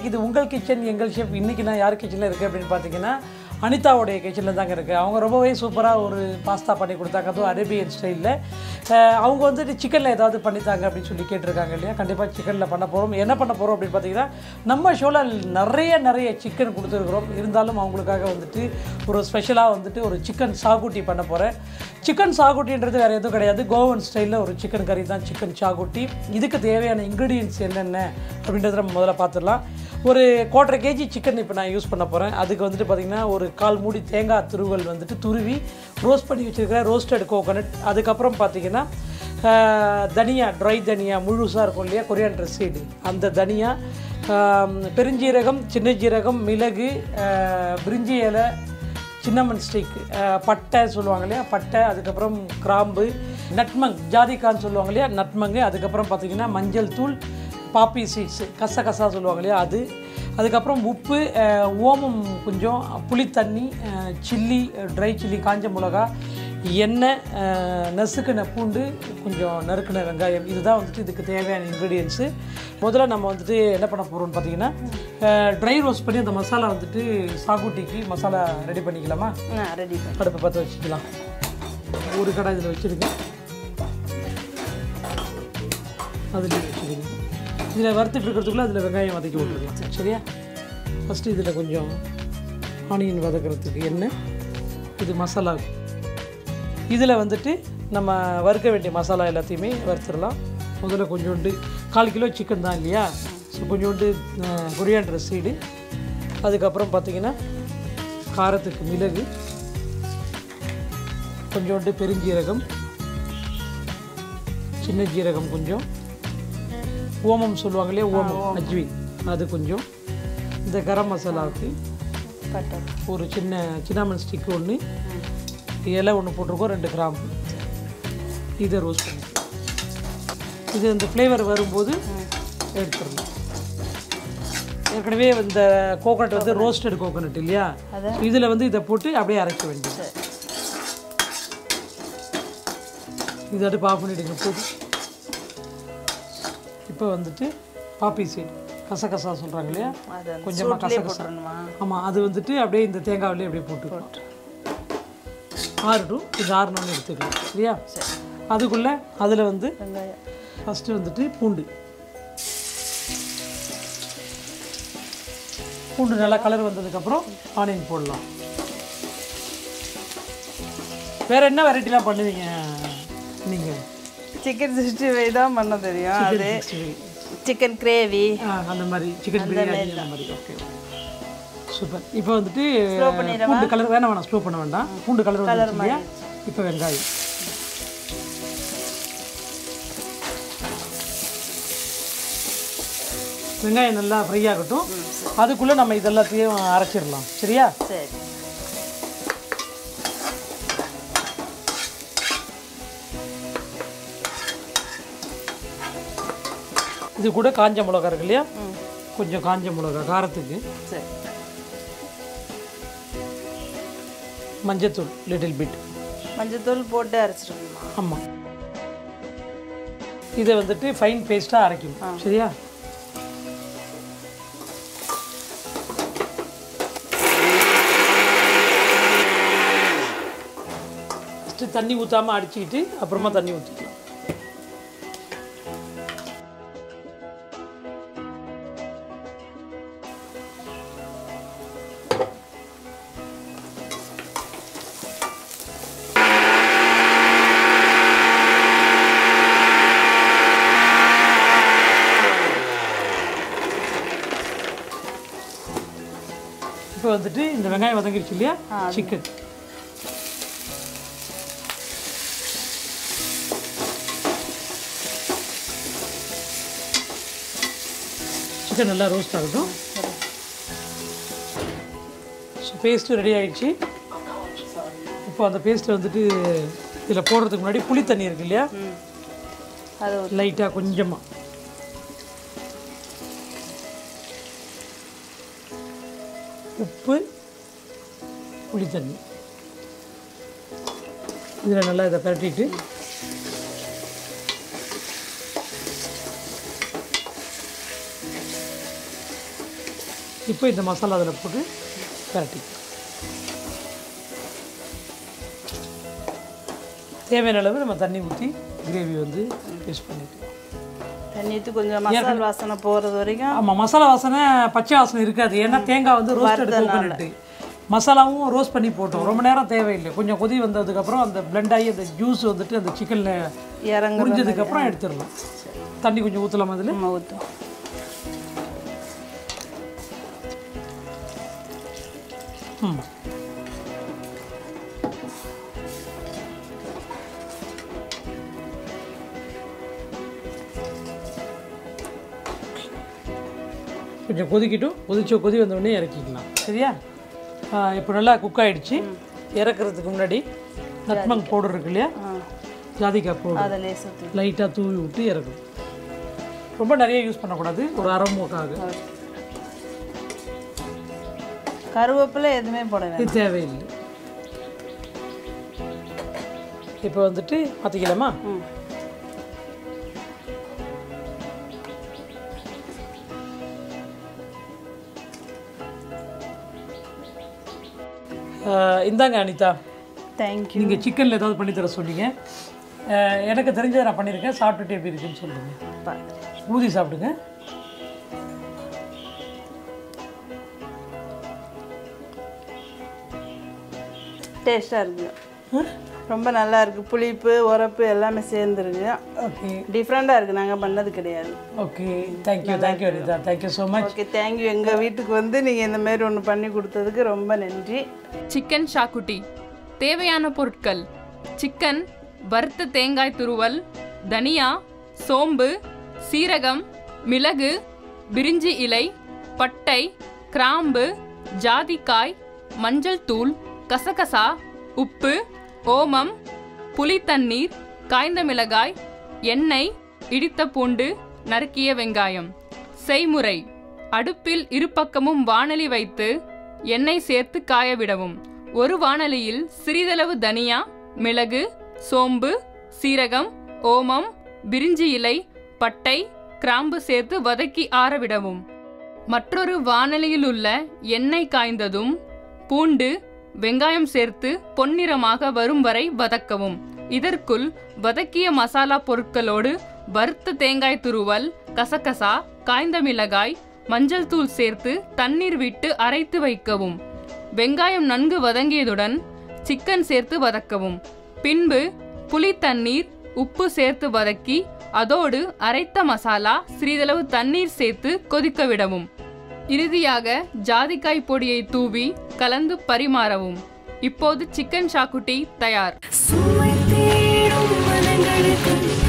வணக்கம் இது உங்கள் கிச்சன் எங்கள் ஷெஃப் இன்றைக்கி நான் யார் கிச்சனில் இருக்குது அப்படின்னு பார்த்தீங்கன்னா அனிதாவுடைய கிச்சனில் தாங்க இருக்குது அவங்க ரொம்பவே சூப்பராக ஒரு பாஸ்தா பண்ணி கொடுத்தாங்க அதுவும் அரேபியன் ஸ்டைலில் அவங்க வந்துட்டு சிக்கனில் ஏதாவது பண்ணித்தாங்க அப்படின்னு சொல்லி கேட்டிருக்காங்க இல்லையா கண்டிப்பாக சிக்கனில் பண்ண போகிறோம் என்ன பண்ண போகிறோம் அப்படின்னு பார்த்தீங்கன்னா நம்ம ஷோவில் நிறைய நிறைய சிக்கன் கொடுத்துருக்குறோம் இருந்தாலும் அவங்களுக்காக வந்துட்டு ஒரு ஸ்பெஷலாக வந்துட்டு ஒரு சிக்கன் சாகுட்டி பண்ண போகிறேன் சிக்கன் சாகுட்டின்றது வேறு எதுவும் கிடையாது கோவன் ஸ்டைலில் ஒரு சிக்கன் கறி தான் சிக்கன் சாகுட்டி இதுக்கு தேவையான இன்க்ரீடியன்ஸ் என்னென்ன அப்படின்றத நம்ம முதல்ல பார்த்துடலாம் ஒரு குவார்ட்டரை கேஜி சிக்கன் இப்போ நான் யூஸ் பண்ண போகிறேன் அதுக்கு வந்துட்டு பார்த்திங்கன்னா ஒரு கால் மூடி தேங்காய் துருவல் வந்துட்டு துருவி ரோஸ்ட் பண்ணி வச்சுருக்கிறேன் ரோஸ்டட் கோகோனட் அதுக்கப்புறம் பார்த்திங்கன்னா ஆஹ், தனியா ட்ரை தனியா முழுசாக இருக்கும் இல்லையா கொரியாண்டர் சீடு அந்த தனியா ஆம், பெருஞ்சீரகம் சின்ன ஜீரகம் மிளகு ஆஹ், பிரிஞ்சி இலை சின்னமன் ஸ்டிக் பட்டை சொல்லுவாங்க இல்லையா பட்டை அதுக்கப்புறம் கிராம்பு நட்மங் ஜாதிக்கான்னு சொல்லுவாங்க இல்லையா நட்மங்கு அதுக்கப்புறம் பார்த்திங்கன்னா மஞ்சள் தூள் பாப்பி சீட்ஸு கசகசா சொல்லுவாங்க இல்லையா அது அதுக்கப்புறம் உப்பு அஹ், ஓமம் கொஞ்சம் புளித்தண்ணி அஹ், சில்லி ட்ரை சில்லி காஞ்ச மிளகா எண்ணெய் அஹ், நசுக்குன பூண்டு கொஞ்சம் நறுக்குன வெங்காயம் இதுதான் வந்துட்டு இதுக்கு தேவையான இன்க்ரீடியன்ஸு முதல்ல நம்ம வந்துட்டு என்ன பண்ண போகிறோம்னு பார்த்தீங்கன்னா ட்ரை ரோஸ்ட் பண்ணி அந்த மசாலா வந்துட்டு சாகுட்டிக்கு மசாலா ரெடி பண்ணிக்கலாமா ஆ ரெடி பண்ணி அடுப்பை பற்ற வச்சுக்கலாம் ஒரு கடை இதில் வச்சுருங்க அதுலேயும் வச்சுருங்க இதில் வறுத்துட்டு இருக்கிறதுக்குள்ள அதில் வெங்காயம் வதக்கி விட்டுருக்கலாம் சரியா ஃபஸ்ட்டு இதில் கொஞ்சம் ஆனியன் வதக்கிறதுக்கு எண்ணெய் இது மசாலா இதில் வந்துட்டு நம்ம வறுக்க வேண்டிய மசாலா எல்லாத்தையுமே வறுத்துடலாம் முதல்ல கொஞ்சோண்டு கால் கிலோ சிக்கன் தான் இல்லையா ஸோ கொஞ்சோண்டு கொரியாண்டர் சீடு அதுக்கப்புறம் பார்த்தீங்கன்னா காரத்துக்கு மிளகு கொஞ்சோண்டு பெருஞ்சீரகம் சின்ன ஜீரகம் கொஞ்சம் ஓமம் சொல்லுவாங்க இல்லையா ஓமம் அஜ்வி அது கொஞ்சம் இந்த கரம் மசாலாவுக்கு பட்டை ஒரு சின்ன சின்னாமன் ஸ்டிக் ஒன்று இலை ஒன்று போட்டிருக்கோம் ரெண்டு கிராம்பு இதை ரோஸ்ட் பண்ணி இது இந்த ஃப்ளேவர் வரும்போது எடுத்துடணும் ஏற்கனவே இந்த கோகனட் வந்து ரோஸ்டட் கோகனட் இல்லையா இதில் வந்து இதை போட்டு அப்படியே அரைக்க வேண்டியது இது அடுப்பு ஆஃப் பண்ணிவிடுங்க போதும் இப்போ வந்துட்டு பாப்பி சீட் கசகசா சொல்கிறாங்க இல்லையா அது அந்த கொஞ்சமாக சூட்லயே கசகசா போட்டுறணுமா ஆமாம் அது வந்துட்டு அப்படியே இந்த தேங்காவிலே அப்படியே போட்டு ஆறட்டும் இது ஆறணும்னு எடுத்துக்கலாம் சரியா சரி அதுக்குள்ளே அதில் வந்து வெங்காயம் ஃபஸ்ட்டு வந்துட்டு பூண்டு பூண்டு நல்லா கலர் வந்ததுக்கப்புறம் ஆனியன் போடலாம் வேற என்ன வெரைட்டிலாம் பண்ணுவீங்க நீங்கள் சிக்கன் சிக்ஸ்டி ஃபைவ் தான் பண்ண தெரியும் அது சிக்கன் கிரேவி அந்த மாதிரி சிக்கன் பிரியாணி அந்த மாதிரி ஓகே சூப்பர் இப்போ வந்துட்டு பண்ணிடவா? பூண்டு கலர் வேணாம் வேணாம் ஸ்லோ பண்ண வேண்டாம் பூண்டு கலர் வந்துருச்சு இல்லையா இப்போ வெங்காயம் வெங்காயம் நல்லா ஃப்ரை ஆகட்டும் அதுக்குள்ளே நம்ம இதெல்லாத்தையும் அரைச்சிடலாம் சரியா சரி இது கூட காஞ்ச மிளகா இருக்கு இல்லையா கொஞ்சம் காஞ்ச மிளகா காரத்துக்கு சரி மஞ்சத்தூள் லிட்டில் பிட் மஞ்சத்தூள் போட்டு அரைச்சிடணுமா ஆமாம் இதை வந்துட்டு ஃபைன் பேஸ்ட்டாக அரைக்கணும் சரியா ஃபஸ்ட்டு தண்ணி ஊற்றாமல் அடிச்சுக்கிட்டு அப்புறமா தண்ணி ஊற்றிக்கலாம் இப்போ வந்துட்டு இந்த வெங்காயம் வதங்கிருச்சு இல்லையா சிக்கன் சிக்கன் நல்லா ரோஸ்ட் ஆகட்டும் ஸோ பேஸ்ட்டு ரெடி ஆயிடுச்சு இப்போ அந்த பேஸ்ட்டை வந்துட்டு இதில் போடுறதுக்கு முன்னாடி புளி தண்ணி இருக்கு இல்லையா ம் அது ஒரு லைட்டாக கொஞ்சமாக உப்பு புளி தண்ணி இதில் நல்லா இதை பரட்டிட்டு இப்போ இந்த மசாலா அதில் போட்டு பரட்டி தேவையான அளவு நம்ம தண்ணி ஊற்றி கிரேவி வந்து யூஸ் பண்ணிக்கலாம் தண்ணி ஊற்றி கொஞ்சம் மசால் வாசனை போகிறது வரைக்கும் ஆமாம் மசாலா வாசனை பச்சை வாசனை இருக்காது ஏன்னா தேங்காய் வந்து ரோஸ்டட் கோகோனட்டு மசாலாவும் ரோஸ்ட் பண்ணி போட்டோம் ரொம்ப நேரம் தேவையில்லை கொஞ்சம் கொதி வந்ததுக்கப்புறம் அந்த blend ஆகி அந்த ஜூஸ் வந்துட்டு அந்த சிக்கனில் இறங்க முடிஞ்சதுக்கப்புறம் எடுத்துடலாம் தண்ணி கொஞ்சம் ஊற்றலாம் அதில் நம்ம ஊற்றும் ம் கொஞ்சம் கொதிக்கட்டும் கொதிச்ச கொதி வந்த உடனே இறக்கிக்கலாம் சரியா ஆ, இப்போ நல்லா குக் ஆயிடுச்சு இறக்குறதுக்கு முன்னாடி நட்மங் பவுடர் இருக்கு இல்லையா ஜாதிக்காய் பவுடர் அதை லேசு ஊற்றி லைட்டாக தூவி விட்டு இறக்கணும் ரொம்ப நிறைய யூஸ் பண்ணக்கூடாது ஒரு அரை மூக்காக கருவேப்பிலை எதுவுமே போட வேண்டாம் இது தேவையில்லை இப்போ வந்துட்டு பார்த்திக்கலாமா ம் ஆஹ் இந்தாங்க அனிதா தேங்க்யூ நீங்கள் சிக்கனில் ஏதாவது பண்ணி தர சொன்னீங்க ஆஹ் எனக்கு தெரிஞ்சதை நான் பண்ணியிருக்கேன் சாப்பிட்டுட்டு எப்படி இருக்குன்னு சொல்லுங்கள் ஊதி சாப்பிடுங்க டேஸ்ட்டாக இருக்குது ரொம்ப நல்லா இருக்குது புளிப்பு உரப்பு எல்லாமே சேர்ந்துருக்கு ஓகே டிஃப்ரெண்ட்டாக இருக்குது நாங்கள் பண்ணது கிடையாது okay thank you thank you Anitha thank you so much okay thank you எங்கள் வீட்டுக்கு வந்து நீங்கள் இந்த மாதிரி ஒன்று பண்ணி கொடுத்ததுக்கு ரொம்ப நன்றி சிக்கன் ஷாக்குட்டி தேவையான பொருட்கள் சிக்கன் வறுத்த தேங்காய் துருவல் தனியா சோம்பு சீரகம் மிளகு பிரிஞ்சி இலை பட்டை கிராம்பு ஜாதிக்காய் மஞ்சள் தூள் கசகசா உப்பு ஓமம் புளி தண்ணீர் காய்ந்த மிளகாய் எண்ணெய் இடித்த பூண்டு நறுக்கிய வெங்காயம் செய்முறை அடுப்பில் இருபக்கமும் வாணலி வைத்து எண்ணெய் சேர்த்து காய விடவும் ஒரு வாணலியில் சிறிதளவு தனியா மிளகு சோம்பு சீரகம் ஓமம் பிரிஞ்சி இலை பட்டை கிராம்பு சேர்த்து வதக்கி ஆறவிடவும் மற்றொரு வாணலியில் உள்ள எண்ணெய் காய்ந்ததும் பூண்டு வெங்காயம் சேர்த்து பொன்னிறமாக வரும் வரை வதக்கவும் இதற்குள் வதக்கிய மசாலா பொருட்களோடு வறுத்த தேங்காய் துருவல் கசகசா காய்ந்த மிளகாய் மஞ்சள் தூள் சேர்த்து தண்ணீர் விட்டு அரைத்து வைக்கவும் வெங்காயம் நன்கு வதங்கியதுடன் சிக்கன் சேர்த்து வதக்கவும் பின்பு புளி தண்ணீர் உப்பு சேர்த்து வதக்கி அதோடு அரைத்த மசாலா சிறிதளவு தண்ணீர் சேர்த்து கொதிக்க விடவும் இறுதியாக ஜாதிக்காய் பொடியை தூவி கலந்து பரிமாறவும் இப்போது சிக்கன் ஷாக்குட்டி தயார் சுவை தேடும் மனங்களுக்கு